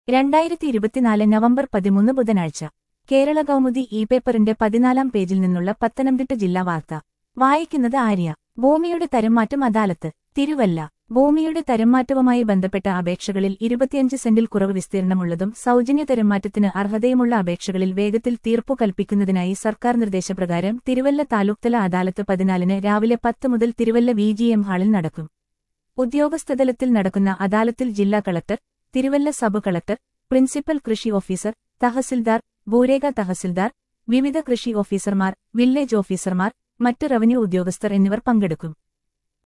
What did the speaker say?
രണ്ടായിരത്തി ഇരുപത്തിനാല് നവംബർ പതിമൂന്ന് ബുധനാഴ്ച കേരള കൗമുദി ഇ പേപ്പറിന്റെ പതിനാലാം പേജിൽ നിന്നുള്ള പത്തനംതിട്ട ജില്ലാ വാർത്ത വായിക്കുന്നത് ആര്യ ഭൂമിയുടെ തരംമാറ്റം അദാലത്ത് തിരുവല്ല ഭൂമിയുടെ തരംമാറ്റവുമായി ബന്ധപ്പെട്ട അപേക്ഷകളിൽ ഇരുപത്തിയഞ്ച് സെന്റിൽ കുറവ് വിസ്തീർണമുള്ളതും സൗജന്യ തരംമാറ്റത്തിന് അർഹതയുമുള്ള അപേക്ഷകളിൽ വേഗത്തിൽ തീർപ്പു കൽപ്പിക്കുന്നതിനായി സർക്കാർ നിർദ്ദേശപ്രകാരം തിരുവല്ല താലൂക്തല അദാലത്ത് പതിനാലിന് രാവിലെ പത്ത് മുതൽ തിരുവല്ല വി ജി എം ഹാളിൽ നടക്കും ഉദ്യോഗസ്ഥതലത്തിൽ നടക്കുന്ന അദാലത്തിൽ ജില്ലാ collector Thiruvalla sub collector principal കൃഷി ഓഫീസർ തഹസിൽദാർ ഭൂരേഖ തഹസിൽദാർ വിവിധ കൃഷി ഓഫീസർമാർ വില്ലേജ് ഓഫീസർമാർ മറ്റ് റവന്യൂ ഉദ്യോഗസ്ഥർ എന്നിവർ പങ്കെടുക്കും